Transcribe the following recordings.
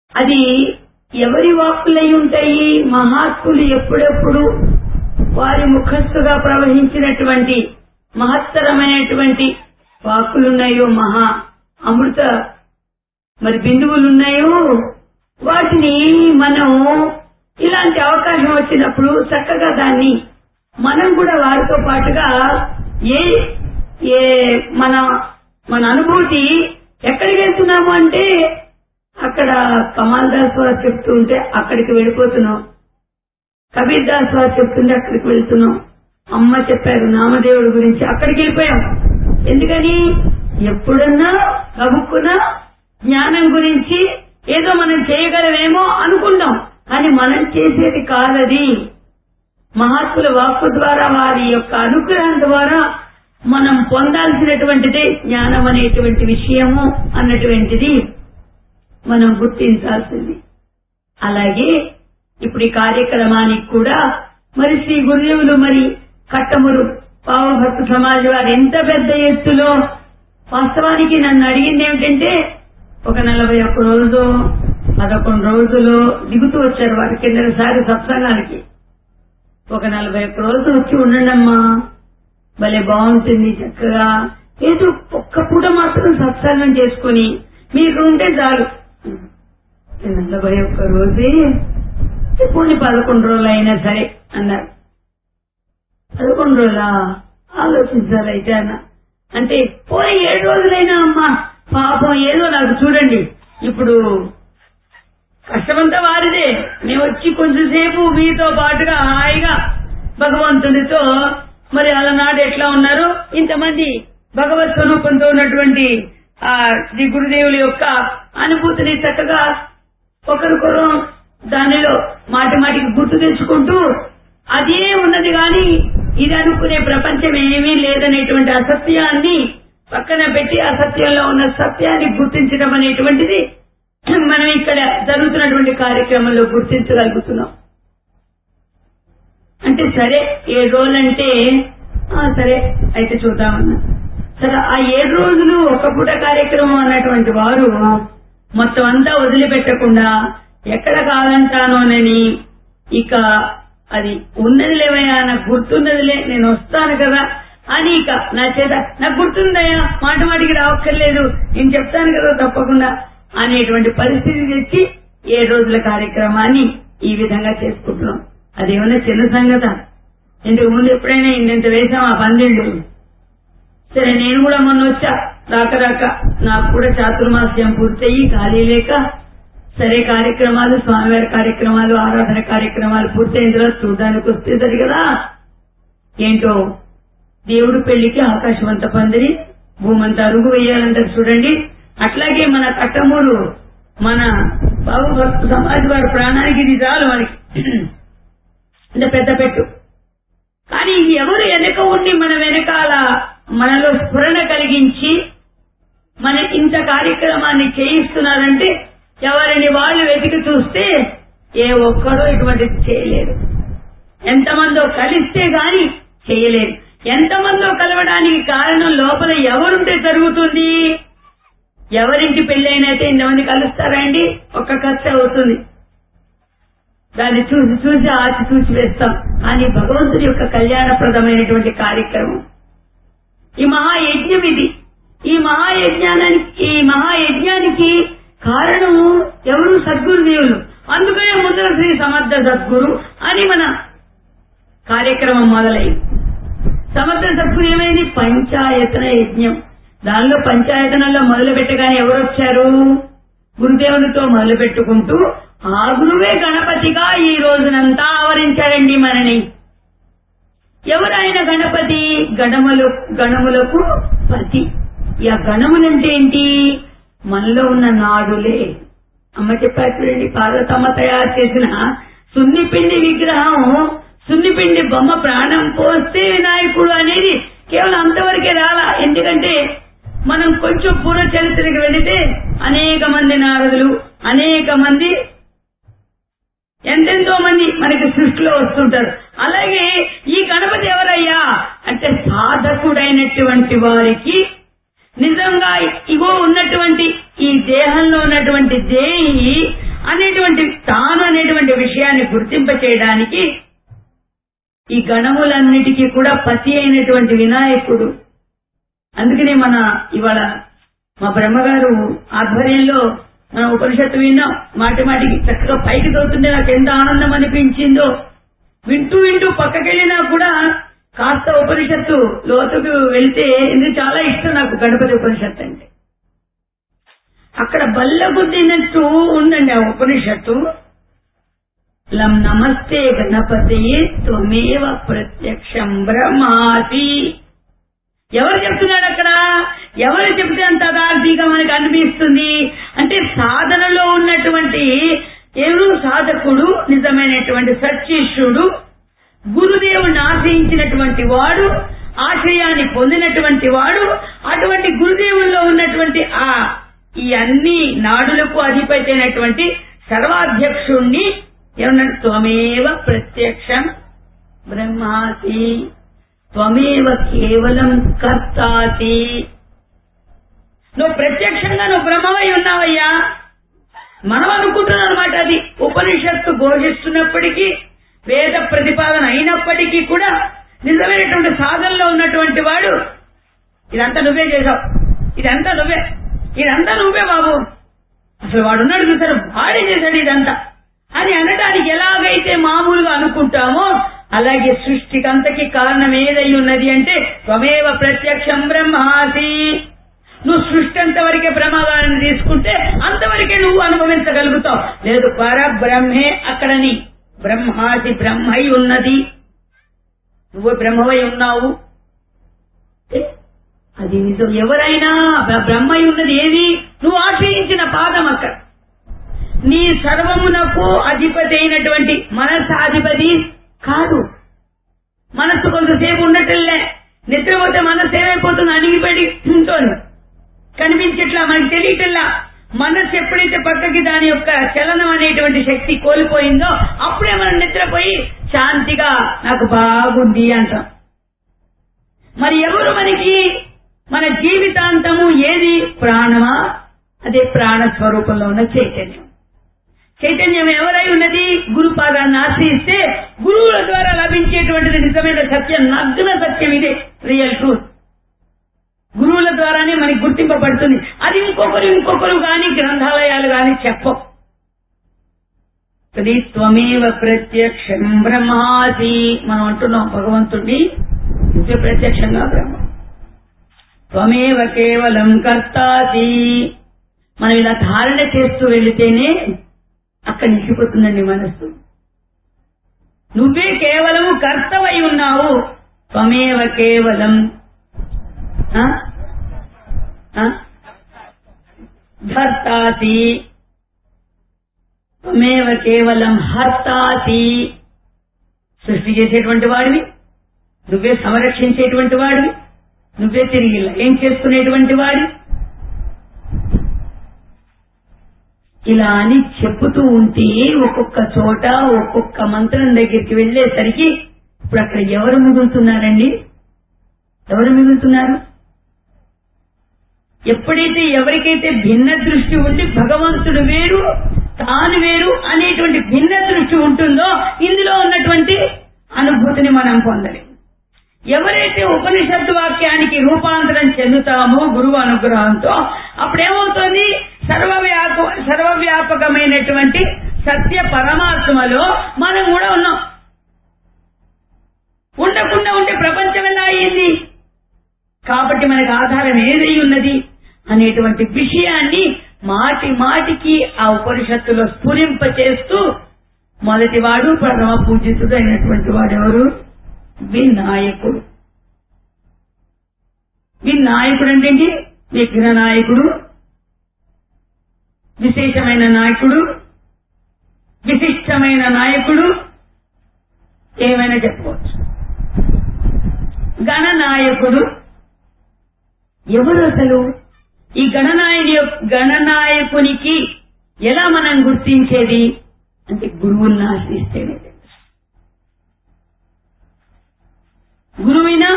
అది ఎవరి వాక్కులై ఉంటాయి మహాత్ములు ఎప్పుడెప్పుడు వారి ముఖస్థుగా ప్రవహించినటువంటి మహత్తరమైనటువంటి వాక్కులున్నాయో మహా అమృత మరి బిందువులున్నాయో వాటిని మనం ఇలాంటి అవకాశం వచ్చినప్పుడు చక్కగా దాన్ని మనం కూడా వారితో పాటుగా ఏ ఏ మన మన అనుభూతి ఎక్కడికి వెళ్తున్నాము అంటే అక్కడ కమాల్ దాస్ వారు చెప్తూ ఉంటే అక్కడికి వెళ్ళిపోతున్నాం కబీర్ దాస్ వారు చెప్తుంటే అక్కడికి వెళ్తున్నాం అమ్మ చెప్పారు నామదేవుడి గురించి అక్కడికి వెళ్ళిపోయాం ఎందుకని ఎప్పుడన్నా కబుక్కున్నా జ్ఞానం గురించి ఏదో మనం చేయగలమేమో అనుకుంటాం కానీ మనం చేసేది కాదది మహాత్ముల వాక్కు ద్వారా వారి యొక్క అనుగ్రహం ద్వారా మనం పొందాల్సినటువంటిదే జ్ఞానం అనేటువంటి విషయము అన్నటువంటిది మనం గుర్తించాల్సింది అలాగే ఇప్పుడు ఈ కార్యక్రమానికి కూడా మరి శ్రీ గురుదేవులు మరి కట్టమురు పావభక్త సమాజ్ వారు ఎంత పెద్ద ఎత్తులో వాస్తవానికి నన్ను అడిగింది ఏమిటంటే ఒక నలభై ఒక్క రోజు పదకొండు రోజులు దిగుతూ వచ్చారు వారి కిందసారి సత్సంగానికి ఒక నలభై ఒక్క రోజు వచ్చి ఉండండమ్మా భలే బాగుంటుంది చక్కగా ఏదో ఒక్క పూట మాత్రం సత్సంగం చేసుకుని మీరు ఉంటే చాలు నలభై ఒక్క రోజే పోనీ పదకొండు రోజులు అయినా సరే అన్నారు పదకొండు రోజులా ఆలోచించాలి అయితే అన్న అంటే పోయి ఏడు రోజులైనా అమ్మా పాపం ఏదో నాకు చూడండి ఇప్పుడు కష్టమంతా వారిదే మేము వచ్చి కొంచెంసేపు మీతో పాటుగా హాయిగా భగవంతుడితో మరి అలనాడు ఎట్లా ఉన్నారు ఇంతమంది భగవత్ స్వరూపంతో ఉన్నటువంటి ఆ శ్రీ గురుదేవుల యొక్క అనుభూతిని చక్కగా ఒకరికొరు దానిలో మాటి మాటికి గుర్తు తెచ్చుకుంటూ అదే ఉన్నది గాని ఇది అనుకునే ప్రపంచం ఏమీ లేదనేటువంటి అసత్యాన్ని పక్కన పెట్టి అసత్యంలో ఉన్న సత్యాన్ని గుర్తించడం అనేటువంటిది మనం ఇక్కడ జరుగుతున్నటువంటి కార్యక్రమంలో గుర్తించగలుగుతున్నాం అంటే సరే ఏడు రోజులంటే ఆ, సరే అయితే చూద్దామన్నా సరే ఆ ఏడు రోజులు ఒక్క పూట కార్యక్రమం అన్నటువంటి వారు మొత్తం అంతా వదిలిపెట్టకుండా ఎక్కడ కాదంటానోనని ఇక అది ఉన్నది లేవయ్యా నాకు గుర్తున్నదిలే నేను వస్తాను కదా అని ఇక నా చేత నాకు గుర్తుందయ్యా మాట మాటికి రావక్కర్లేదు నేను చెప్తాను కదా తప్పకుండా అనేటువంటి పరిస్థితి తెచ్చి ఏడు రోజుల కార్యక్రమాన్ని ఈ విధంగా చేసుకుంటున్నాం అదేమన్నా చిన్న సంగత ఇంతకు ముందు ఎప్పుడైనా ఇంత వేసాం ఆ పందిళ్ళు సరే నేను కూడా మొన్న వచ్చా రాక రాక నాకు కూడా చాతుర్మాస్యం పూర్తయి ఖాళీ లేక సరే కార్యక్రమాలు స్వామివారి కార్యక్రమాలు ఆరాధన కార్యక్రమాలు పూర్తయిన తర్వాత చూడడానికి వస్తే సరి కదా ఏంటో దేవుడు పెళ్లికి ఆకాశం అంత పందిరి భూమంతా అరుగు వేయాలంటారు చూడండి అట్లాగే మన కట్టమూరు మన బాబు భక్త సమాజ్ వారి ప్రాణానికి ఇది చాలు మనకి ఇంత పెద్ద పెట్టు కానీ ఎవరు వెనక ఉండి మన వెనకాల మనలో స్ఫురణ కలిగించి మన ఇంత కార్యక్రమాన్ని చేయిస్తున్నారంటే ఎవరిని వాళ్ళు వెతికి చూస్తే ఏ ఒక్కడో ఇటువంటిది చేయలేరు ఎంతమందో కలిస్తే గాని చేయలేరు ఎంతమందో కలవడానికి కారణం లోపల ఎవరుంటే జరుగుతుంది ఎవరింటి పెళ్ళైనైతే ఇంతమంది కలుస్తారా అండి ఒక్క ఖర్చు అవుతుంది దాన్ని చూసి చూసి ఆచి చూసి వేస్తాం అని భగవంతుడి యొక్క కళ్యాణప్రదమైనటువంటి కార్యక్రమం ఈ మహాయజ్ఞం ఇది ఈ మహాయజ్ఞానానికి ఈ మహాయజ్ఞానికి కారణము ఎవరు సద్గురుదేవులు అందుకనే ముందర శ్రీ సమర్థ సద్గురు అని మన కార్యక్రమం మొదలైంది సమర్థ సద్గురు ఏమైంది పంచాయతన యజ్ఞం దానిలో పంచాయతనంలో మొదలు పెట్టగానే ఎవరు వచ్చారు గురుదేవునితో మొదలు పెట్టుకుంటూ ఆ గురువే గణపతిగా ఈ రోజునంతా ఆవరించాడండి మనని ఎవరైన గణపతి గణములు గణములకు పతి ఈ ఆ గణములంటే ఏంటి మనలో ఉన్న నాడులే అమ్మ చెప్పారు చూడండి పార్వతమ్మ తయారు చేసిన సున్నిపిండి విగ్రహం సున్నిపిండి బొమ్మ ప్రాణం పోస్తే వినాయకుడు అనేది కేవలం అంతవరకే రాలా ఎందుకంటే మనం కొంచెం పూర్వ చరిత్రకు వెళితే అనేక మంది నారదులు అనేక మంది ఎంతెంతో మంది మనకి సృష్టిలో వస్తుంటారు అలాగే ఈ గణపతి ఎవరయ్యా అంటే సాధకుడైనటువంటి వారికి నిజంగా ఇగో ఉన్నటువంటి ఈ దేహంలో ఉన్నటువంటి దేహి గుర్తింప చేయడానికి ఈ గణములన్నిటికీ కూడా పతి అయినటువంటి వినాయకుడు అందుకనే మన ఇవాళ మా బ్రహ్మగారు ఆధ్వర్యంలో మన ఉపనిషత్తు విన్నాం మాటి మాటికి చక్కగా పైకి చదువుతుంటే నాకు ఎంత ఆనందం అనిపించిందో వింటూ వింటూ పక్కకెళ్ళినా కూడా కాస్త ఉపనిషత్తు లోతుకు వెళ్తే ఇది చాలా ఇష్టం నాకు గణపతి ఉపనిషత్తు అంటే అక్కడ బల్ల గుద్దినట్టు ఉందండి ఆ ఉపనిషత్తు లం నమస్తే గణపతి త్వమేవ ప్రత్యక్షం బ్రహ్మాసి ఎవరు చెప్తున్నాడు అక్కడ ఎవరు చెప్తే అంత అదార్థిగా మనకు అనిపిస్తుంది అంటే సాధనలో ఉన్నటువంటి ఎవరు సాధకుడు నిజమైనటువంటి సత్శిష్యుడు గురుదేవుని ఆశ్రయించినటువంటి వాడు ఆశ్రయాన్ని పొందినటువంటి వాడు అటువంటి గురుదేవుల్లో ఉన్నటువంటి ఆ ఈ అన్ని నాడులకు అధిపతి అయినటువంటి సర్వాధ్యక్షుణ్ణి ఏమన్నాడు త్వమేవ ప్రత్యక్షం బ్రహ్మాసి త్వమేవ కేవలం కర్తాసి నువ్వు ప్రత్యక్షంగా నువ్వు బ్రహ్మమై ఉన్నావయ్యా మనం అనుకుంటున్నాం అనమాట అది ఉపనిషత్తు ఘోషిస్తున్నప్పటికీ వేద ప్రతిపాదన అయినప్పటికీ కూడా నిజమైనటువంటి సాధనలో ఉన్నటువంటి వాడు ఇదంతా నువ్వే చేశావు ఇదంతా నువ్వే ఇదంతా నువ్వే బాబు అసలు వాడు ఉన్నాడు చూసారు వాడే చేశాడు ఇదంతా అని అనడానికి ఎలాగైతే మామూలుగా అనుకుంటామో అలాగే సృష్టికంతకి కారణం ఏదై ఉన్నది అంటే త్వమేవ ప్రత్యక్షం బ్రహ్మాసి నువ్వు సృష్టి అంతవరకే బ్రహ్మగారిని తీసుకుంటే అంతవరకే నువ్వు అనుభవించగలుగుతావు లేదు పరబ్రహ్మే అక్కడని బ్రహ్మాసి బ్రహ్మై ఉన్నది నువ్వు బ్రహ్మవై ఉన్నావు ఏ? అది నిజం ఎవరైనా బ్ర- బ్రహ్మై ఉన్నది ఏది నువ్వు ఆశ్రయించిన పాదం అక్కడ నీ సర్వమునకు అధిపతి అయినటువంటి మనసాధిపతి కాదు మనస్సు కొంతసేపు ఉండటంలే నిద్రపోతే మనస్సు ఏమైపోతుంది అణిగిపడి ఉంటుంది కనిపించట్లా మనకి తెలియటల్లా మనస్సు ఎప్పుడైతే పక్కకి దాని యొక్క చలనం అనేటువంటి శక్తి కోల్పోయిందో అప్పుడే మనం నిద్రపోయి శాంతిగా నాకు బాగుంది అంటాం మరి ఎవరు మనకి మన జీవితాంతము ఏది ప్రాణమా అదే ప్రాణ స్వరూపంలో ఉన్న చైతన్యం చైతన్యం ఎవరై ఉన్నది గురుపాదాన్ని ఆశ్రయిస్తే గురువుల ద్వారా లభించేటువంటిది నిజమైన సత్యం నగ్న సత్యం ఇదే రియల్ ట్రూత్ గురువుల ద్వారానే మనకి గుర్తింపబడుతుంది అది ఇంకొకరు ఇంకొకరు గాని గ్రంథాలయాలు గాని చెప్పవు తది త్వమేవ ప్రత్యక్షం బ్రహ్మాసి మనం అంటున్నాం భగవంతుడిని నువ్వే ప్రత్యక్షంగా బ్రహ్మ త్వమేవ కేవలం కర్తాసి మనం ఇలా ధారణ చేస్తూ వెళితేనే అక్కడ నిలిచిపోతుందండి మనస్సు నువ్వే కేవలము కర్తవై ఉన్నావు త్వమేవ కేవలం ఆ? ఆ? భర్తాసి త్వమేవ కేవలం హర్తాసి సృష్టి చేసేటువంటి వాడివి నువ్వే సంరక్షించేటువంటి వాడివి నువ్వే తిరిగి ఏం చేసుకునేటువంటి వాడి ఇలా అని చెప్పుతూ ఉంటే ఒక్కొక్క చోట ఒక్కొక్క మంత్రం దగ్గరికి వెళ్లేసరికి ఇప్పుడు అక్కడ ఎవరు మిగులుతున్నారండి ఎవరు మిగులుతున్నారు ఎప్పుడైతే ఎవరికైతే భిన్న దృష్టి ఉండి భగవంతుడు వేరు తాను వేరు అనేటువంటి భిన్న దృష్టి ఉంటుందో ఇందులో ఉన్నటువంటి అనుభూతిని మనం పొందలేం ఎవరైతే ఉపనిషత్తు వాక్యానికి రూపాంతరం చెందుతామో గురువు అనుగ్రహంతో అప్పుడేమవుతుంది సర్వవ్యాప సర్వవ్యాపకమైనటువంటి సత్య పరమాత్మలో మనం కూడా ఉన్నాం ఉండకుండా ఉంటే ప్రపంచం ఎలా అయింది కాబట్టి మనకు ఆధారం ఏదై ఉన్నది అనేటువంటి విషయాన్ని మాటి మాటికి ఆ ఉపనిషత్తులో స్ఫురింప చేస్తూ మొదటివాడు పరమ పూజితుడు అయినటువంటి వాడెవరు వినాయకుడు వినాయకుడు అంటే ఏంటి విఘ్న నాయకుడు విశేషమైన నాయకుడు విశిష్టమైన నాయకుడు ఏమైనా చెప్పుకోవచ్చు గణనాయకుడు ఎవరు అసలు ఈ గణనాయకుడి యొక్క- గణనాయకునికి ఎలా మనం గుర్తించేది అంటే గురువులను ఆశ్రయిస్తేనే తెలుసు. గురువినా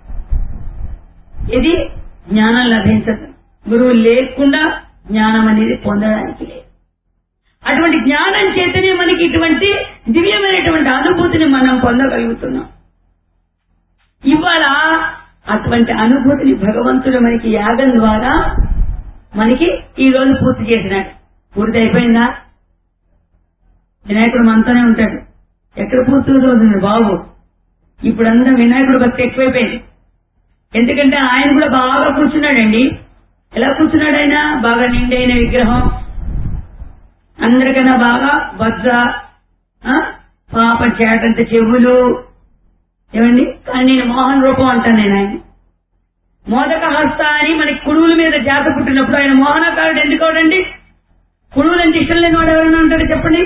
ఇది జ్ఞానం లభించదు గురువు లేకుండా జ్ఞానం అనేది పొందడానికి లేదు అటువంటి జ్ఞానం చేతనే మనకి ఇటువంటి దివ్యమైనటువంటి అనుభూతిని మనం పొందగలుగుతున్నాం ఇవాళ అటువంటి అనుభూతిని భగవంతుడు మనకి యాగం ద్వారా మనకి ఈ రోజు పూర్తి చేసినాడు పూర్తి అయిపోయిందా వినాయకుడు మనతోనే ఉంటాడు ఎక్కడ పూర్తి అవుతుంది బాబు ఇప్పుడంతా వినాయకుడు భక్తి ఎక్కువైపోయింది ఎందుకంటే ఆయన కూడా బాగా కూర్చున్నాడండి ఎలా కూర్చున్నాడు ఆయన బాగా నిండైన విగ్రహం అందరికన్నా బాగా వజ్ర ఆ, పాప చేటంత చెవులు ఏమండి కానీ నేను మోహన్ రూపం అంటాను నేను ఆయన మోదక హస్త అని మనకి కుడువుల మీద జాత పుట్టినప్పుడు ఆయన మోహనకారుడు ఎందుకు అవడండి కుడువులు అంటే ఇష్టం లేని వాడు ఎవరైనా ఉంటాడు చెప్పండి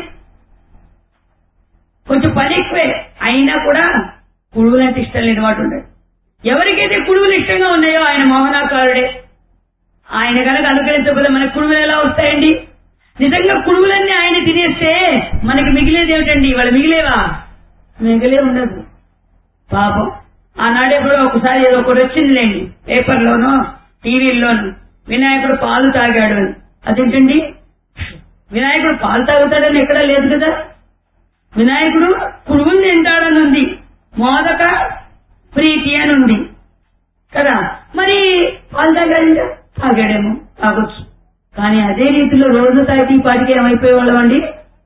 కొంచెం పని ఎక్కువే అయినా కూడా కుడువులు అంటే ఇష్టం లేని వాడు ఉంటాడు ఎవరికైతే కుడువులు ఇష్టంగా ఉన్నాయో ఆయన మోహనాకారుడే ఆయన కనుక అనుకరించకపోతే మనకు కుడువులు ఎలా వస్తాయండి నిజంగా కుడువులన్నీ ఆయన తినేస్తే మనకి మిగిలేది ఏమిటండి ఇవాళ మిగిలేవా మిగిలే ఉండదు పాపం ఆనాడే కూడా ఒకసారి ఏదో ఒకటి వచ్చిందిలేండి పేపర్లోనో టీవీల్లోనూ వినాయకుడు పాలు తాగాడు అని అదేంటండి వినాయకుడు పాలు తాగుతాడని ఎక్కడా లేదు కదా వినాయకుడు కుడుగులు తింటాడని ఉంది మోదక ప్రీతి అని ఉంది కదా మరి పాలు తాగాడు తాగాడేమో తాగొచ్చు కానీ అదే రీతిలో రోజు తాగి ఈ పాటికి ఏమైపోయేవాళ్ళం అండి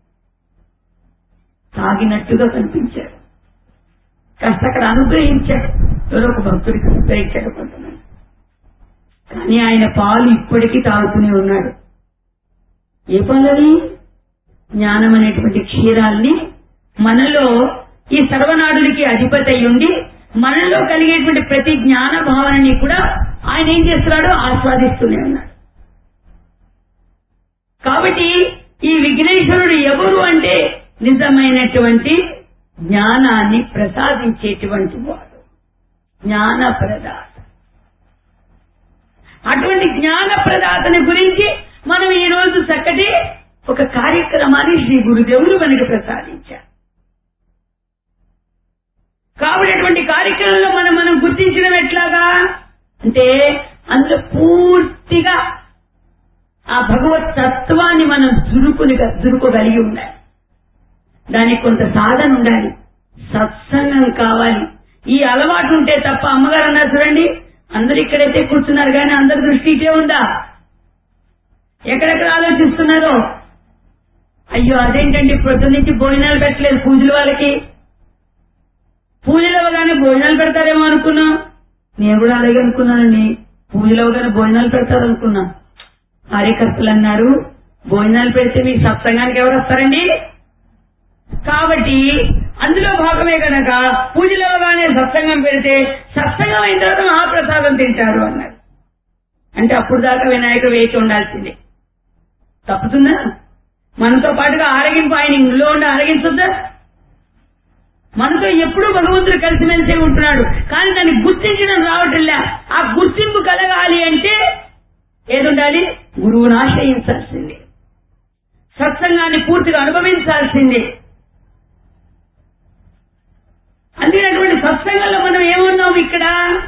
తాగినట్టుగా కనిపించాడు కాస్త అక్కడ అనుగ్రహించాడు ఎవరో ఒక భక్తుడికి అనుగ్రహించాడు కొంతమంది కానీ ఆయన పాలు ఇప్పటికీ తాగుతూనే ఉన్నాడు ఏ పాలని జ్ఞానం అనేటువంటి క్షీరాల్ని మనలో ఈ సర్వనాడులకి అధిపతి అయి ఉండి మనలో కలిగేటువంటి ప్రతి జ్ఞాన భావనని కూడా ఆయన ఏం చేస్తున్నాడు ఆస్వాదిస్తూనే ఉన్నాడు కాబట్టి ఈ విఘ్నేశ్వరుడు ఎవరు అంటే నిజమైనటువంటి జ్ఞానాన్ని ప్రసాదించేటువంటి వాడు జ్ఞాన ప్రదాత అటువంటి జ్ఞాన ప్రదాతని గురించి మనం ఈ రోజు చక్కటి ఒక కార్యక్రమాన్ని శ్రీ గురుదేవులు మనకి ప్రసాదించారు కాబట్టి అటువంటి కార్యక్రమంలో మనం మనం గుర్తించడం ఎట్లాగా అంటే అందులో పూర్తిగా ఆ భగవత్ తత్వాన్ని మనం దురుకుని దురుకోగలిగి ఉండాలి దానికి కొంత సాధన ఉండాలి సత్సంగం కావాలి ఈ అలవాటు ఉంటే తప్ప అమ్మగారు అన్నారు చూడండి అందరు ఇక్కడైతే కూర్చున్నారు కానీ అందరి దృష్టి ఇటే ఉందా ఎక్కడెక్కడ ఆలోచిస్తున్నారో అయ్యో అదేంటండి పొద్దు నుంచి భోజనాలు పెట్టలేదు పూజల వాళ్ళకి పూజలు అవగానే భోజనాలు పెడతారేమో అనుకున్నా నేను కూడా అలాగే అనుకున్నానండి పూజలు అవగానే భోజనాలు పెడతారు అనుకున్నా కార్యకర్తలు అన్నారు భోజనాలు పెడితే మీ సత్సంగానికి ఎవరు వస్తారండి కాబట్టి అందులో భాగమే కనుక పూజలో అవగానే సత్సంగం పెడితే సత్సంగం అయిన తర్వాత మహాప్రసాదం తింటారు అన్నారు అంటే అప్పుడు దాకా వినాయకుడు వేచి ఉండాల్సిందే తప్పుతుందా మనతో పాటుగా ఆరగింపు ఆయన ఇంట్లో ఉండి ఆరగించుద్దా మనతో ఎప్పుడూ భగవంతుడు కలిసిమెలిసే ఉంటున్నాడు కానీ దాన్ని గుర్తించడం రావట్లే ఆ గుర్తింపు కలగాలి అంటే ఏదుండాలి గురువుని ఆశ్రయించాల్సిందే సత్సంగాన్ని పూర్తిగా అనుభవించాల్సిందే అందుకే అటువంటి సత్సంగంలో మనం ఏమున్నాం ఇక్కడ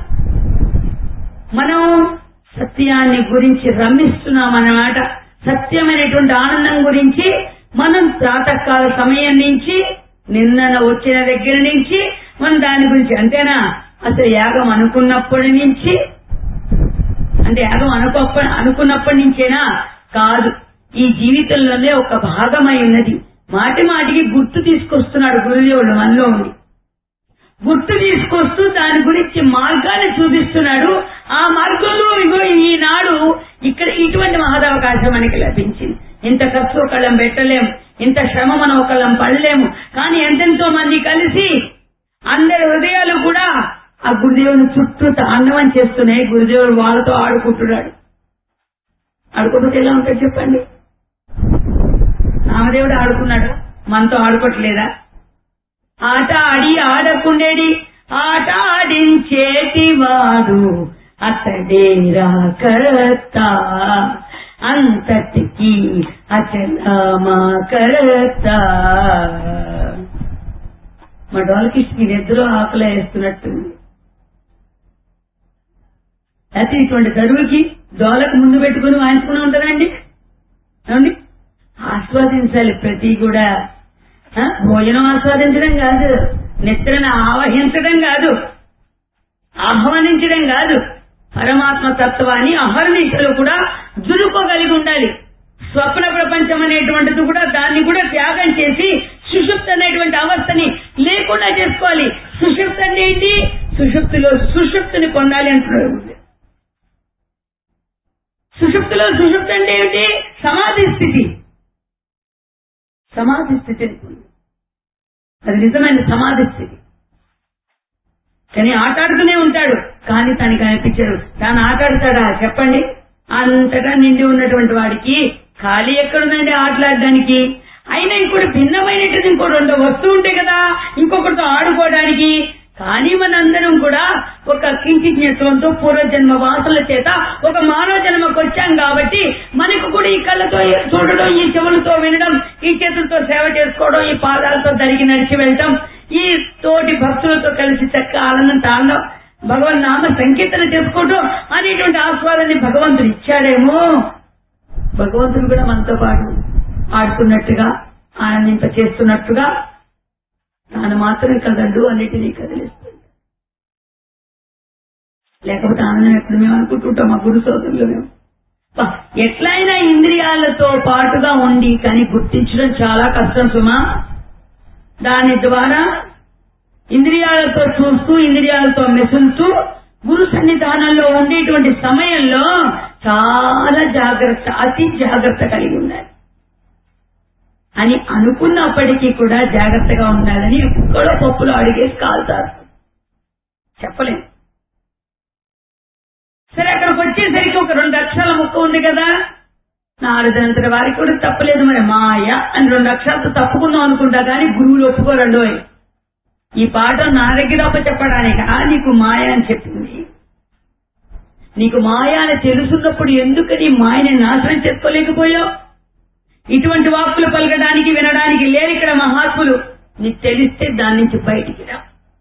మనం సత్యాన్ని గురించి రమిస్తున్నాం అన్నమాట సత్యమైనటువంటి ఆనందం గురించి మనం ప్రాతకాల సమయం నుంచి నిన్న వచ్చిన దగ్గర నుంచి మనం దాని గురించి అంతేనా అసలు యాగం అనుకున్నప్పటి నుంచి అంటే యాగం అనుకోప్ప అనుకున్నప్పటి నుంచేనా కాదు ఈ జీవితంలోనే ఒక భాగమై ఉన్నది మాటి మాటికి గుర్తు తీసుకొస్తున్నాడు గురుదేవుడు మనలో ఉండి గుర్తు తీసుకొస్తూ దాని గురించి మార్గాన్ని చూపిస్తున్నాడు ఆ మార్గంలో ఇగో ఈనాడు ఇక్కడ ఇటువంటి మహదవకాశం మనకి లభించింది ఇంత ఖర్చు ఒకళ్ళం పెట్టలేము ఇంత శ్రమ మనం ఒకళ్ళం పడలేము కానీ ఎంతెంతో మంది కలిసి అందరి హృదయాలు కూడా ఆ గురుదేవుని చుట్టూ తాండవం చేస్తున్నాయి గురుదేవుడు వాళ్ళతో ఆడుకుంటున్నాడు ఆడుకోకపోతే ఎలా ఉంటుంది చెప్పండి రామదేవుడు ఆడుకున్నాడు మనతో ఆడుకోవట్లేదా ఆట ఆడి ఆడకుండేడి ఆట ఆడించేటివాడు అతడేరా కర్త అంతటికి అచలమా కర్త మా డోలకి నిద్ర ఆకలి వేస్తున్నట్టుంది అయితే ఇటువంటి దరువుకి డోలకు ముందు పెట్టుకుని వాయించుకుని ఉంటారండి ఏమండి ఆస్వాదించాలి ప్రతి కూడా ఆ, భోజనం ఆస్వాదించడం కాదు నిద్రను ఆవహించడం కాదు ఆహ్వానించడం కాదు పరమాత్మ తత్వాన్ని అహర్నిశలు కూడా జురుకోగలిగి ఉండాలి స్వప్న ప్రపంచం అనేటువంటిది కూడా దాన్ని కూడా త్యాగం చేసి సుషుప్త అనేటువంటి అవస్థని లేకుండా చేసుకోవాలి సుషుప్త అంటే ఏంటి సుషుప్తిలో సుషుప్తిని పొందాలి అంటున్నాడు సుషుప్తిలో సుషుప్తి అంటే ఏమిటి సమాధి స్థితి సమాధి స్థితిని పొంది అది నిజమైన సమాధి స్థితి కానీ ఆటాడుతూనే ఉంటాడు కానీ తనకి అనిపించడు తాను ఆటాడతాడా చెప్పండి అంతటా నిండి ఉన్నటువంటి వాడికి ఖాళీ ఎక్కడుందండి ఆటలాడడానికి అయినా ఇంకోటి భిన్నమైనటువంటి ఇంకో రెండు వస్తువు ఉంటాయి కదా ఇంకొకటితో ఆడుకోవడానికి కానీ మనందరం కూడా ఒక కించిజ్ఞత్వంతో పూర్వజన్మ వాసనల చేత ఒక మానవ జన్మకు వచ్చాం కాబట్టి మనకు కూడా ఈ కళ్ళతో చూడడం ఈ చెవులతో వినడం ఈ చేతులతో సేవ చేసుకోవడం ఈ పాదాలతో దరిగి నడిచి వెళ్ళటం ఈ తోటి భక్తులతో కలిసి చక్క ఆనందం తాండం భగవన్ నామ సంకీర్తన చేసుకోవటం అనేటువంటి ఆస్వాదాన్ని భగవంతుడు ఇచ్చాడేమో భగవంతుడు కూడా మనతో పాటు ఆడుతున్నట్టుగా ఆనందింప చేస్తున్నట్టుగా తాను మాత్రం కదడు అన్నిటినీ కదిలిస్తుంది లేకపోతే ఆనందం ఎప్పుడు మేము అనుకుంటుంటాం మా గురు సోదరులు మేము బా, ఎట్లయినా ఇంద్రియాలతో పాటుగా ఉండి కానీ గుర్తించడం చాలా కష్టం సుమా దాని ద్వారా ఇంద్రియాలతో చూస్తూ ఇంద్రియాలతో మెసులుతూ గురు సన్నిధానంలో ఉండేటువంటి సమయంలో చాలా జాగ్రత్త అతి జాగ్రత్త కలిగి ఉండాలి అని అనుకున్నప్పటికీ కూడా జాగ్రత్తగా ఉండాలని ఎక్కడో పప్పులు అడిగేసి కాల్తారు చెప్పలేం సరే అక్కడికి వచ్చేసరికి ఒక రెండు అక్షరాల ముక్క ఉంది కదా నారదంతటి వారికి కూడా తప్పలేదు మరి మాయ అని రెండు అక్షరాలతో తప్పుకుందాం అనుకుంటా కానీ గురువులు ఒప్పుకోరండు ఈ పాఠం నా దగ్గర ఒక చెప్పడానికి ఆ నీకు మాయ అని చెప్పింది నీకు మాయ అని తెలుసున్నప్పుడు ఎందుకని మాయని నాశనం చేసుకోలేకపోయావు ఇటువంటి వాక్కులు పలకడానికి వినడానికి లేరు ఇక్కడ మహాత్ములు నీకు తెలిస్తే దాని నుంచి బయటికి రా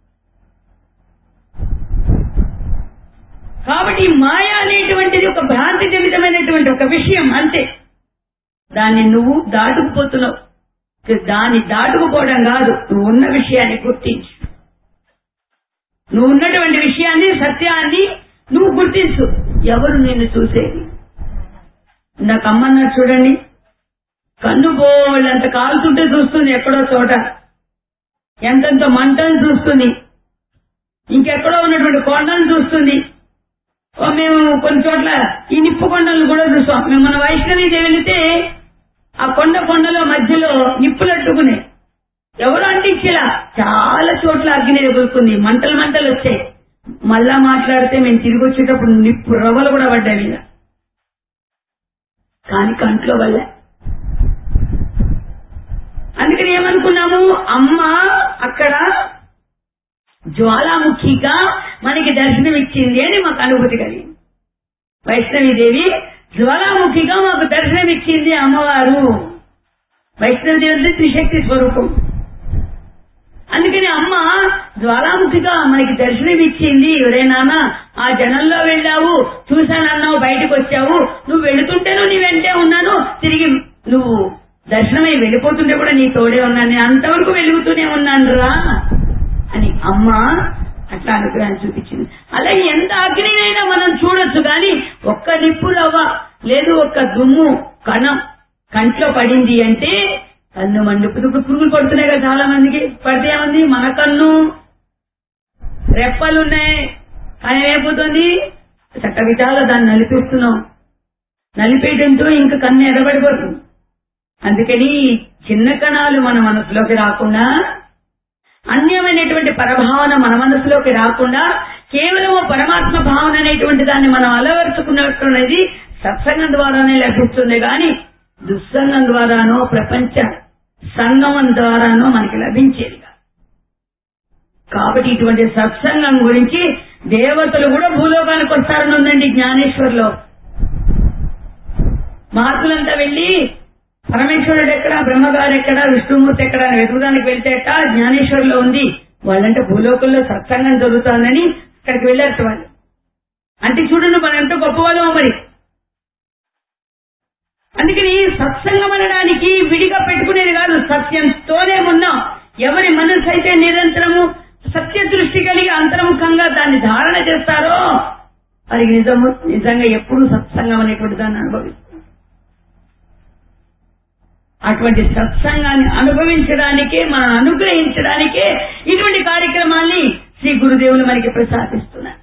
కాబట్టి ఈ మాయ అనేటువంటిది ఒక భ్రాంతి జనితమైనటువంటి ఒక విషయం అంతే దాన్ని నువ్వు దాటుకుపోతున్నావు దాన్ని దాటుకుపోవడం కాదు నువ్వు ఉన్న విషయాన్ని గుర్తించు నువ్వు ఉన్నటువంటి విషయాన్ని సత్యాన్ని నువ్వు గుర్తించు ఎవరు నిన్ను చూసేది నాకు అమ్మన్నారు చూడండి కన్ను బోళ్ళంత కాలుతుంటే చూస్తుంది ఎక్కడో చోట ఎంతెంత మంటలు చూస్తుంది ఇంకెక్కడో ఉన్నటువంటి కొండలు చూస్తుంది ఓ మేము కొన్ని చోట్ల ఈ నిప్పు కొండలను కూడా చూస్తాం మేము మన వైష్ణవి దేవి వెళితే ఆ కొండ కొండలో మధ్యలో నిప్పులట్టుకునే ఎవరు అంటించేలా చాలా చోట్ల అగ్ని ఎగురుకుంది మంటలు మంటలు వచ్చాయి మళ్ళా మాట్లాడితే మేము తిరిగి వచ్చేటప్పుడు నిప్పు రవ్వలు కూడా పడ్డాయి మీద కానీ కంట్లో వల్ల అందుకని ఏమనుకున్నాము అమ్మ అక్కడ జ్వాలాముఖిగా మనకి దర్శనం ఇచ్చింది అని మాకు అనుభూతి కలిగింది వైష్ణవీదేవి జ్వాలాముఖిగా మాకు దర్శనం ఇచ్చింది అమ్మవారు వైష్ణవదేవి అంటే త్రిశక్తి స్వరూపం అందుకని అమ్మ జ్వాలాముఖిగా మనకి దర్శనం ఇచ్చింది ఒరే నాన్న ఆ జనంలో వెళ్ళావు చూశానన్నావు బయటకు వచ్చావు నువ్వు వెళుతుంటేనూ నీ వెంటే ఉన్నాను తిరిగి నువ్వు దర్శనమై వెళ్ళిపోతుంటే కూడా నీ తోడే ఉన్నాను నేను అంతవరకు వెలుగుతూనే ఉన్నాను రా అని అమ్మ అట్లా అనుగ్రహం చూపించింది అలాగే ఎంత అగ్నినైనా మనం చూడొచ్చు కానీ ఒక్క నిప్పు రవ్వ లేదు ఒక్క దుమ్ము కణం కంట్లో పడింది అంటే కన్ను మండుపుతూ ఇప్పుడు పురుగులు పడుతున్నాయి కదా చాలా మందికి పడితే ఏముంది మన కన్ను రెప్పలున్నాయి కానీ ఏమైపోతుంది చట్ట విధాల దాన్ని నలిపిస్తున్నాం నలిపేయడంతో ఇంకా కన్ను ఎర్రబడిపోతుంది అందుకని చిన్న కణాలు మన మనసులోకి రాకుండా అన్యమైనటువంటి పరభావన మన మనసులోకి రాకుండా కేవలం పరమాత్మ భావన అనేటువంటి దాన్ని మనం అలవరుచుకున్నట్టు అనేది సత్సంగం ద్వారానే లభిస్తుంది గాని దుస్సంగం ద్వారానో ప్రపంచ సంగమం ద్వారానో మనకి లభించేది కాదు. కాబట్టి ఇటువంటి సత్సంగం గురించి దేవతలు కూడా భూలోకానికి వస్తారని ఉందండి జ్ఞానేశ్వర్లో మహాత్ములంతా వెళ్లి పరమేశ్వరుడు ఎక్కడ బ్రహ్మగారు ఎక్కడ విష్ణుమూర్తి ఎక్కడ అని వెతుకుదానికి వెళ్తేట జ్ఞానేశ్వరులో ఉంది వాళ్ళంటే భూలోకంలో సత్సంగం జరుగుతోందని అక్కడికి వెళ్ళారట వాళ్ళు అంటే చూడండి మనం ఎంత గొప్పవాళ్ళమో మరి అందుకని సత్సంగం అనడానికి విడిగా పెట్టుకునేది కాదు సత్యంతోనే ఉన్నాం ఎవరి మనసు అయితే నిరంతరము సత్య దృష్టి కలిగి అంతర్ముఖంగా దాన్ని ధారణ చేస్తారో వారికి నిజము నిజంగా ఎప్పుడు సత్సంగం అనేటువంటి దాన్ని అనుభవిస్తారు అటువంటి సత్సంగాన్ని అనుభవించడానికే మనం అనుగ్రహించడానికే ఇటువంటి కార్యక్రమాల్ని శ్రీ గురుదేవులు మనకి ప్రసాదిస్తున్నారు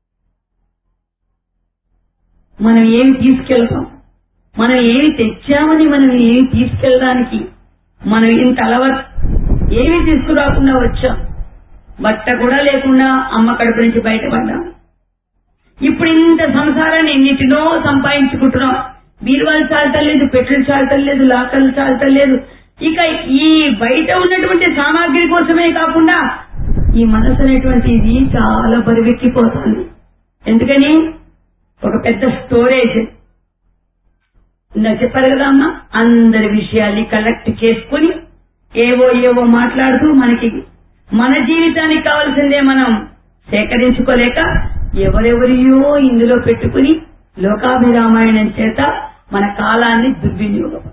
మనం ఏమి తీసుకెళ్తాం మనం ఏమి తెచ్చామని మనం ఏమి తీసుకెళ్ళడానికి మనం ఇంత అలవాటు ఏమి తీసుకురాకుండా వచ్చాం బట్ట కూడా లేకుండా అమ్మ కడుపు నుంచి బయటపడ్డాం ఇప్పుడు ఇంత సంసారాన్ని ఎన్నిటినో సంపాదించుకుంటున్నాం బీరువాలు చాలతలేదు పెట్రోల్ చాలతలేదు లాకర్లు చాలతలేదు ఇక ఈ బయట ఉన్నటువంటి సామాగ్రి కోసమే కాకుండా ఈ మనసు అనేటువంటి ఇది చాలా బరువెక్కిపోతుంది ఎందుకని ఒక పెద్ద స్టోరేజ్ ఇందా చెప్పారు కదా అమ్మా అందరి విషయాల్ని కలెక్ట్ చేసుకుని ఏవో ఏవో మాట్లాడుతూ మనకి మన జీవితానికి కావాల్సిందే మనం సేకరించుకోలేక ఎవరెవరియో ఇందులో పెట్టుకుని లోకాభిరామాయణం చేత మన కాలాన్ని దుర్వినియోగం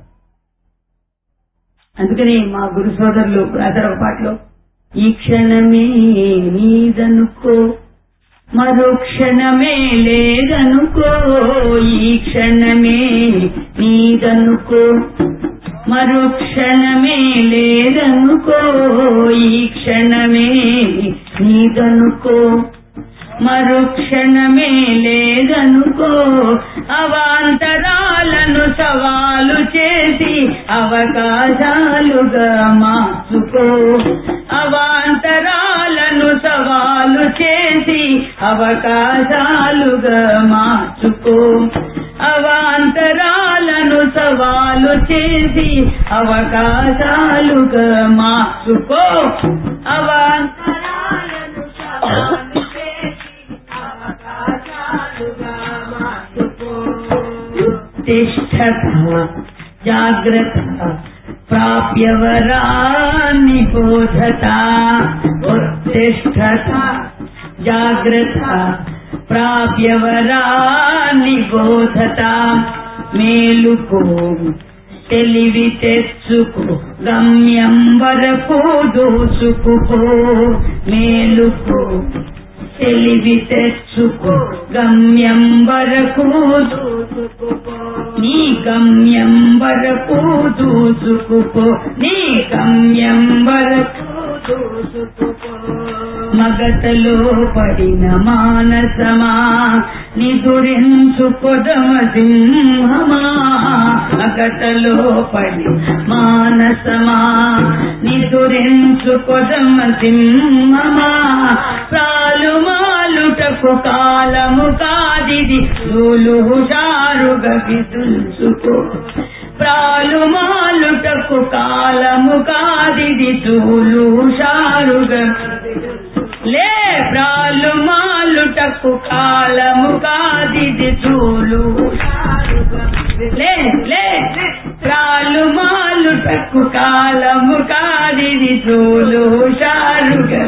అందుకని మా గురు సోదరులు రాశారు ఒక పాటలో ఈ క్షణమే నీదనుకో మరో క్షణమే లేదనుకో ఈ క్షణమే నీదనుకో మరో క్షణమే లేదనుకో ఈ క్షణమే నీదనుకో మరో క్షణమే లేదనుకో అవాంతరాలను సవాలు చేసి అవకాశాలుగా మార్చుకో అవాంతరాలను సవాలు చేసి అవకాశాలుగా మార్చుకో అవాంతరాలను సవాలు చేసి అవకాశాలుగా మార్చుకో అవాంతరాలను సవాలు చేసి అవకాశాలుగా మార్చుకో తిష్టత జాగ్రత్త ప్రాప్యవరాన్ని బోధత ఉత్తిష్టత జాగ్రత్త ప్రాప్యవరాన్ని బోధత మేలుకో తెలివి తెచ్చుకో గమ్యం వరకు దూసుకుపో మేలుకో తెలివి తెచ్చుకో గమ్యం వరకు దూసుకుపో నీ గమ్యం వరకు దూసుకుపో నీ గమ్యం వరకు దూసుకుపో మగతలో పడిన మానసమా నిదురించు కొదమ సింహమా మగతలో పడి మానసమా నిదురించు కొదమ సింహమా ప్రాలు మాలుటకు కాలము కాదిది చూలు హుషారుగా విదుల్చుకో ప్రాలు మాలుటకు కాలము కాదిది చూలు హుషారుగా లే ప్రాలు మాలుటకు కాలము కాదిది చూలు హుషారుగా లే లే ప్రాలు మాలుటకు కాలము కాదిది చూలు హుషారుగా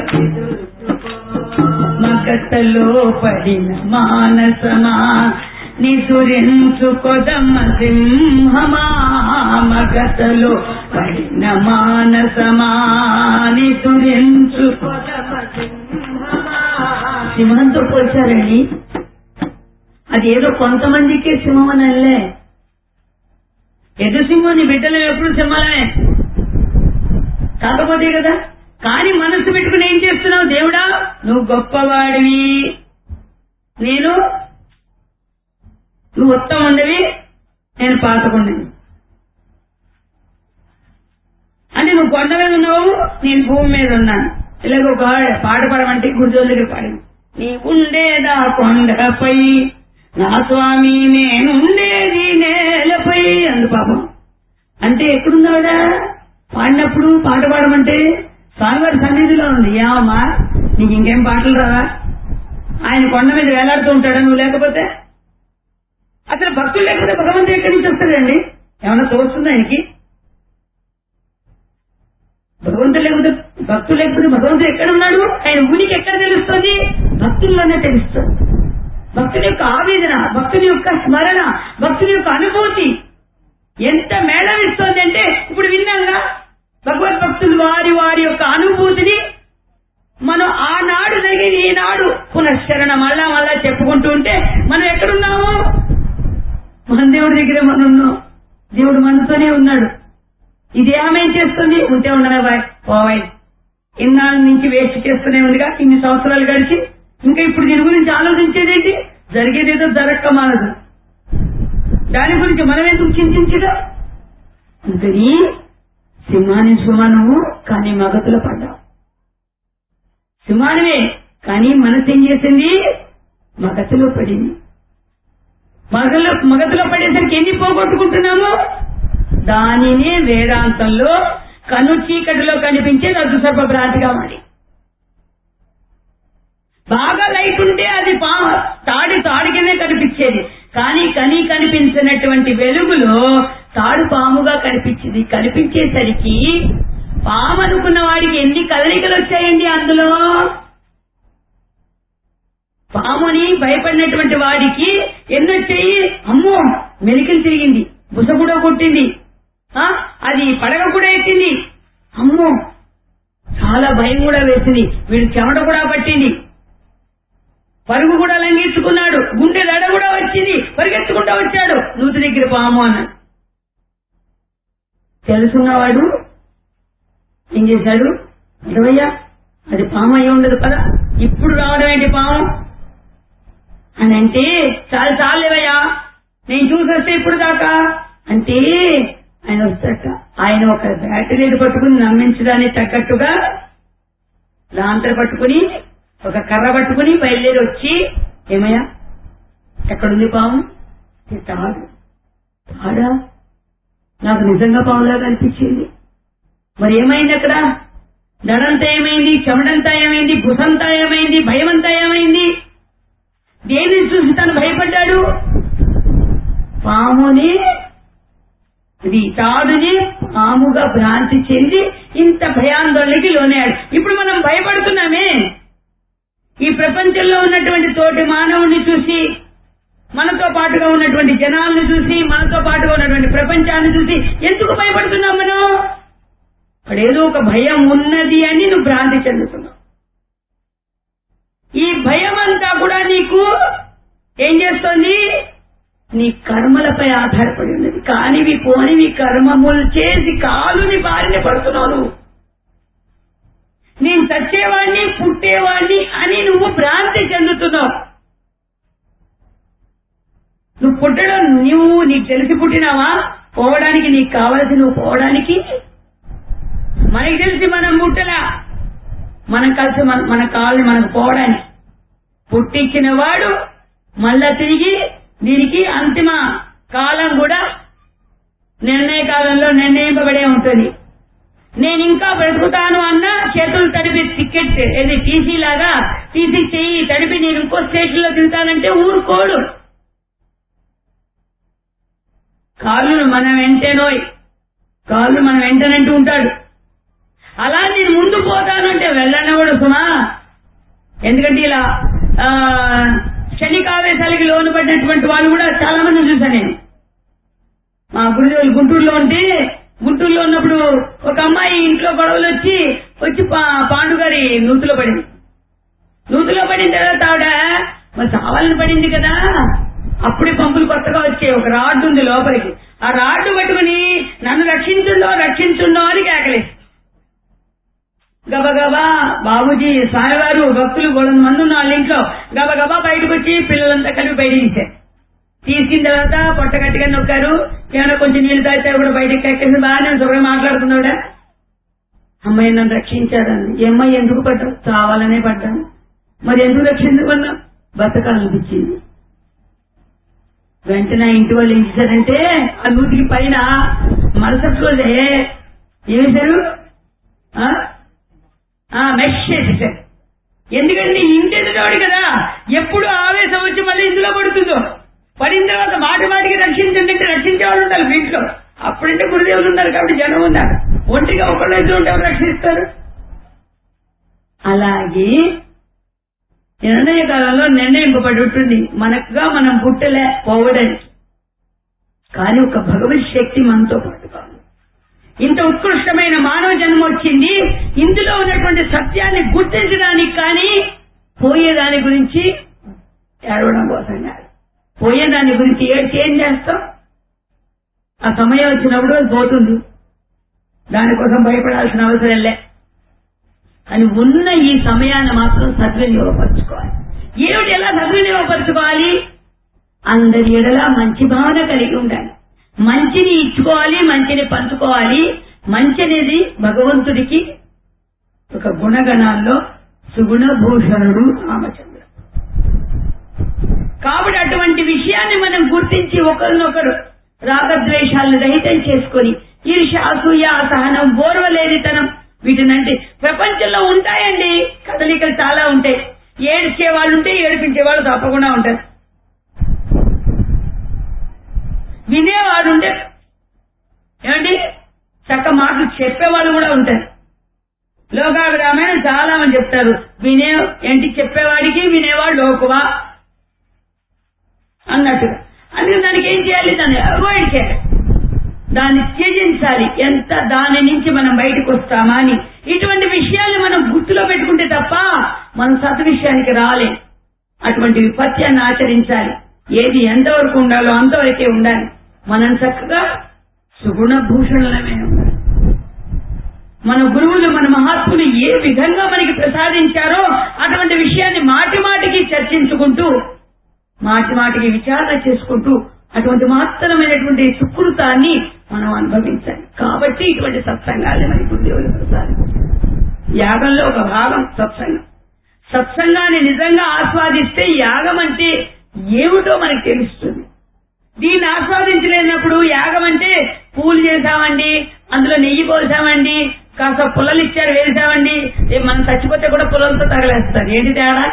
మగతలో పడిన మానసమా నిదురించు కొదమ సింహమా మగతలో పడిన మానసమా నిదురించు కొదమ సింహమా సింహంతో పోల్చారండి అది ఏదో కొంతమందికే సింహం అని అనలే ఎదు సింహం నీ బిడ్డలు ఎప్పుడు సింహలే కాకపోతే కదా కానీ మనసు పెట్టుకుని ఏం చేస్తున్నావు దేవుడా నువ్వు గొప్పవాడివి నేను నువ్వు ఉత్తముండవి నేను పాతకుండవి అంటే నువ్వు కొండ మీద ఉన్నావు నేను భూమి మీద ఉన్నాను ఇలాగ ఒక పాట పాడమంటే గురుజోల దగ్గర పాడింది నీ ఉండేదా కొండపై నా స్వామి నేనుండేది నేలపై అందు పాపం అంటే ఎక్కడున్నావుడా పాడినప్పుడు పాట పాడమంటే స్వామివారి సన్నిధిలో ఉంది ఏమమ్మా నీకు ఇంకేం పాటలు రావా ఆయన కొండ మీద వేలాడుతూ ఉంటాడా నువ్వు లేకపోతే అసలు భక్తులు లేకపోతే భగవంతుడు ఎక్కడి నుంచి వస్తాడండి ఏమన్నా తోస్తుంది ఆయనకి భగవంతుడు లేకపోతే భక్తులు లేకపోతే భగవంతుడు ఎక్కడ ఉన్నాడు ఆయన ఉనికి ఎక్కడ తెలుస్తుంది భక్తుల్లోనే తెలుస్తుంది భక్తుని యొక్క ఆవేదన భక్తుని యొక్క స్మరణ భక్తుని యొక్క అనుభూతి ఎంత మేళం ఇస్తోంది అంటే ఇప్పుడు విన్నాంగా భగవద్భక్తులు వారి వారి యొక్క అనుభూతిని మనం ఆనాడు జరిగిన ఈనాడు పునశ్చరణ మళ్ళా మళ్ళా చెప్పుకుంటూ ఉంటే మనం ఎక్కడున్నాము మన దేవుడి దగ్గర మనం ఉన్నాం దేవుడు మనతోనే ఉన్నాడు ఈ దేహం ఏం చేస్తుంది ఉంటే ఉండనే బాయ్ పోవాయి ఇన్నాళ్ళ నుంచి వేస్ట్ చేస్తూనే ఉందిగా ఇన్ని సంవత్సరాలు గడిచి ఇంకా ఇప్పుడు దీని గురించి ఆలోచించేదేంటి జరిగేదేదో జరక్క మానదు దాని గురించి మనం ఎందుకు చింతించగా అందుకని సింహాని సుమనము కానీ మగతుల పడ్డావు సింహానమే కానీ మనసు ఏం చేసింది మగతులో పడింది మగలో మగతులో పడేసరికి ఎన్ని పోగొట్టుకుంటున్నాము దానినే వేదాంతంలో కను చీకటిలో కనిపించే రద్దు సర్ప భ్రాంతిగా మారి బాగా లైట్ ఉంటే అది పా తాడి తాడి కిందే కనిపించేది కానీ కని కనిపించినటువంటి వెలుగులో తాడు పాముగా కనిపించింది కనిపించేసరికి పాము అనుకున్న వాడికి ఎన్ని కదలికలు వచ్చాయండి అందులో పాముని భయపడినటువంటి వాడికి ఎన్నొచ్చాయి అమ్మో మెలికలు తిరిగింది బుస కూడా కొట్టింది ఆ, అది పడగ కూడా ఎక్కింది అమ్మో చాలా భయం కూడా వేసింది వీడి చెమట కూడా పట్టింది పరుగు కూడా లంఘించుకున్నాడు గుండె దడ కూడా వచ్చింది పరిగెత్తుకుంటా వచ్చాడు నూతి దగ్గర పాము అన్నాడు తెలుసున్నవాడు ఏం చేశాడు ఇరవయ్యా అది పాము అయి ఉండదు కదా ఇప్పుడు రావడం ఏంటి పాము అని అంటే చాలు చాలేవయ్యా నేను చూసి వస్తే ఇప్పుడు దాకా అంటే ఆయన వస్తాట ఆయన ఒక బ్యాటరీ పట్టుకుని నమ్మించడానికి తగ్గట్టుగా లాంతర పట్టుకుని ఒక కర్ర పట్టుకుని బయలుదేరి వచ్చి ఏమయ్యా ఎక్కడుంది పాము ఇది తాడు తాడా నాకు నిజంగా పాములా కనిపించింది మరి ఏమైంది అక్కడ దడంతా ఏమైంది చెమడంతా ఏమైంది భుసంతా ఏమైంది భయమంతా ఏమైంది దేనిని చూసి తను భయపడ్డాడు పాముని ఇది తాడుని పాముగా భ్రాంతి చెంది ఇంత భయాందోళనకి లోనాడు ఇప్పుడు మనం భయపడుతున్నామే ఈ ప్రపంచంలో ఉన్నటువంటి తోటి మానవుని చూసి మనతో పాటుగా ఉన్నటువంటి జనాలను చూసి మనతో పాటుగా ఉన్నటువంటి ప్రపంచాన్ని చూసి ఎందుకు భయపడుతున్నాం మనం అక్కడ ఏదో ఒక భయం ఉన్నది అని నువ్వు భ్రాంతి చెందుతున్నావు ఈ భయం అంతా కూడా నీకు ఏం చేస్తోంది నీ కర్మలపై ఆధారపడి ఉన్నది కానివి పోనివి కర్మములు చేసి కాలుని బారిన పడుతున్నావు నువ్వు నేను చచ్చేవాణ్ణి పుట్టేవాణ్ణి అని నువ్వు భ్రాంతి చెందుతున్నావు నువ్వు పుట్టడం నువ్వు నీకు తెలిసి పుట్టినావా పోవడానికి నీకు కావలసి నువ్వు పోవడానికి మనకి తెలిసి మనం పుట్టలా మనం కలిసి మన మన కాళ్ళని మనకు పోవడానికి పుట్టించిన వాడు మళ్ళా తిరిగి దీనికి అంతిమ కాలం కూడా నిర్ణయ కాలంలో నిర్ణయింపబడే ఉంటుంది నేను ఇంకా బ్రతుకుతాను అన్న చేతులు తడిపి టికెట్ ఏది టీసీ లాగా టీసీ చెయ్యి తడిపి నేను ఇంకో స్టేషన్ లో దిగుతానంటే ఊరుకోడు కాళ్ళను మనం వెంటేనోయ్ కాళ్ళు మనం వెంటనంటూ ఉంటాడు అలా నేను ముందు పోతానంటే వెళ్ళనివ్వడు సుమా ఎందుకంటే ఇలా ఆ, క్షణికావేశాలకి లోను పడినటువంటి వాళ్ళు కూడా చాలా మంది చూశాను నేను మా గురుదేవులు గుంటూరులో ఉంటే గుంటూరులో ఉన్నప్పుడు ఒక అమ్మాయి ఇంట్లో గొడవలు వచ్చి వచ్చి పా- పాండు గారి నూతులో పడింది నూతులో పడిన తర్వాత ఆవిడ మరి చావాలని పడింది కదా అప్పుడే పంపులు కొత్తగా వచ్చాయి ఒక రాడ్డు ఉంది లోపలికి ఆ రాడ్డు పట్టుకుని నన్ను రక్షించుండో రక్షించుండో అని కేకలేసి గబగబా బాబుజీ స్వామివారు భక్తులు గొడవ మంది ఉన్న వాళ్ళ ఇంట్లో గబగబా బయటకు వచ్చి పిల్లలంతా కలిపి బయట తీశారు తీసుకున్న తర్వాత పొట్ట గట్టిగా నొక్కారు ఏమైనా కొంచెం నీళ్లు తాగితే కూడా బయటకి ఎక్కేసి బాగానే శుభ్రంగా మాట్లాడుతున్నాడా అమ్మాయి నన్ను రక్షించాడని ఈ అమ్మాయి ఎందుకు పడ్డావు చావాలనే పడ్డాను మరి ఎందుకు రక్షించుకున్నా బతకాలనిపించింది వెంటనే ఆ ఇంటి వాళ్ళు ఏం చేశారంటే ఆ నూతికి పైన మరుసటి రోజే ఏం చేశారు ఆ? ఆ, మెష్ చేసేసారు ఎందుకంటే ఇంటి ఎదుటోడు కదా ఎప్పుడు ఆవేశం వచ్చి మళ్ళీ ఇందులో పడుతుందో పడిన తర్వాత మాటి మాటికి రక్షించండి అంటే రక్షించే వాళ్ళు ఉండాలి వీటిలో అప్పుడంటే గురుదేవులు ఉన్నారు కాబట్టి జనం ఉన్నారు ఒంటిగా ఒకళ్ళు ఇద్దరు ఉంటే ఎవరు రక్షిస్తారు అలాగే నిర్ణయ కాలంలో నిర్ణయింపబడి ఉంటుంది మనకుగా మనం పుట్టలే పోవడానికి కానీ ఒక భగవత్ శక్తి మనతో పాటుగా ఉంది ఇంత ఉత్కృష్టమైన మానవ జన్మ వచ్చింది ఇందులో ఉన్నటువంటి సత్యాన్ని గుర్తించడానికి కానీ పోయేదాని గురించి ఏడవడం కోసం కాదు పోయేదాని గురించి ఏడ్చి ఏం చేస్తాం ఆ సమయం వచ్చినప్పుడు అది పోతుంది దానికోసం భయపడాల్సిన అవసరం లే అని ఉన్న ఈ సమయాన్ని మాత్రం సద్వినియోగపరచుకోవాలి ఏమిటి ఎలా సద్వినియోగపరచుకోవాలి అందరి ఎడల మంచి భావన కలిగి ఉండాలి మంచిని ఇచ్చుకోవాలి మంచిని పంచుకోవాలి మంచి అనేది భగవంతుడికి ఒక గుణగణాల్లో సుగుణభూషణుడు రామచంద్ర కాబట్టి అటువంటి విషయాన్ని మనం గుర్తించి ఒకరినొకరు రాగద్వేషాలను రహితం చేసుకొని ఈర్ష అసూయ అసహనం ఓర్వలేనితనం వీటినంటే ప్రపంచంలో ఉంటాయండి కదలికలు చాలా ఉంటాయి ఏడ్చే వాళ్ళు ఉంటే ఏడిపించే వాళ్ళు తప్పకుండా ఉంటారు వినేవాడు ఉంటే ఏమండి చక్క మాటలు చెప్పేవాళ్ళు కూడా ఉంటారు లోకాభిరామాయణం చాలా మంది చెప్తారు వినే ఏంటి చెప్పేవాడికి వినేవాడు లోకువా అన్నట్టుగా అందుకే దానికి ఏం చేయాలి దాన్ని అవాయిడ్ చేయాలి దాన్ని త్యజించాలి ఎంత దాని నుంచి మనం బయటకు వస్తామా అని ఇటువంటి విషయాలు మనం గుర్తులో పెట్టుకుంటే తప్ప మనం సత్ విషయానికి రాలేం అటువంటి విపత్యాన్ని ఆచరించాలి ఏది ఎంతవరకు ఉండాలో అంతవరకే ఉండాలి మనం చక్కగా సుగుణ భూషణులమే ఉండాలి మన గురువులు మన మహాత్ములు ఏ విధంగా మనకి ప్రసాదించారో అటువంటి విషయాన్ని మాటి మాటికి చర్చించుకుంటూ మాటి మాటికి విచారణ చేసుకుంటూ అటువంటి మాత్రమైనటువంటి సుకృతాన్ని మనం అనుభవించాలి కాబట్టి ఇటువంటి సత్సంగాలు మనకి గురుదేవులు ప్రసాదించారు యాగంలో ఒక భాగం సత్సంగం సత్సంగాన్ని నిజంగా ఆస్వాదిస్తే యాగం అంటే ఏమిటో మనకి తెలుస్తుంది దీన్ని ఆస్వాదించలేనప్పుడు యాగం అంటే పూలు చేశామండి అందులో నెయ్యి పోసామండి కాస్త పుల్లలు ఇచ్చారు వేసామండి రేపు మనం చచ్చిపోతే కూడా పుల్లలతో తగలేస్తారు ఏంటి తేడా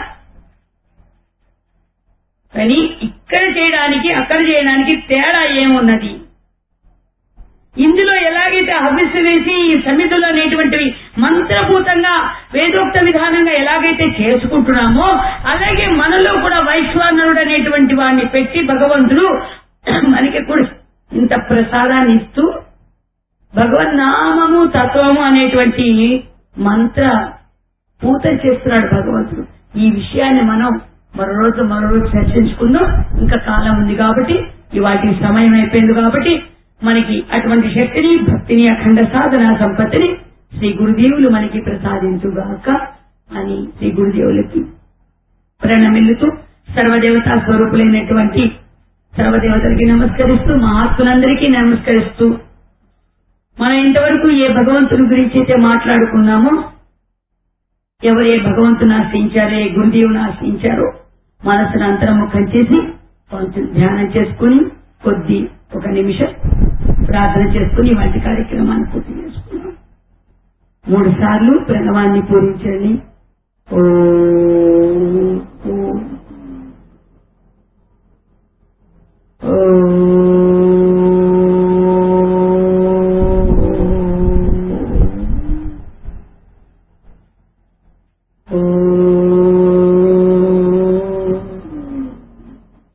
కానీ ఇక్కడ చేయడానికి అక్కడ చేయడానికి తేడా ఏమున్నది ఇందులో ఎలాగైతే హవిస్సు వేసి ఈ సమితులు అనేటువంటివి మంత్రభూతంగా వేదోక్త విధానంగా ఎలాగైతే చేసుకుంటున్నామో అలాగే మనలో కూడా వైశ్వానరుడు అనేటువంటి వాడిని పెట్టి భగవంతుడు మనకి కూడా ఇంత ప్రసాదాన్ని ఇస్తూ భగవన్నామము తత్వము అనేటువంటి మంత్ర పూత చేస్తున్నాడు భగవంతుడు ఈ విషయాన్ని మనం మరో రోజు మరో రోజు చర్చించుకుందాం ఇంకా కాలం ఉంది కాబట్టి ఇవాటి సమయం అయిపోయింది కాబట్టి మనకి అటువంటి శక్తిని భక్తిని అఖండ సాధన సంపత్తిని శ్రీ గురుదేవులు మనకి ప్రసాదించుగాక అని శ్రీ గురుదేవులకి ప్రణమిల్లుతూ సర్వదేవతా స్వరూపులైనటువంటి సర్వదేవతలకి నమస్కరిస్తూ మహాత్ములందరికీ నమస్కరిస్తూ మనం ఇంతవరకు ఏ భగవంతుని గురించి అయితే మాట్లాడుకున్నామో ఎవరు ఏ భగవంతుని ఆశ్రయించారో ఏ గురుదేవుని ఆశ్రయించారో మనసును అంతర్ముఖం చేసి కొంచెం ధ్యానం చేసుకుని కొద్ది ఒక నిమిషం ప్రార్థన చేసుకుని వంటి కార్యక్రమాన్ని పూర్తి చేసుకున్నాం మూడు సార్లు ప్రణవాన్ని పూరించండి ఓ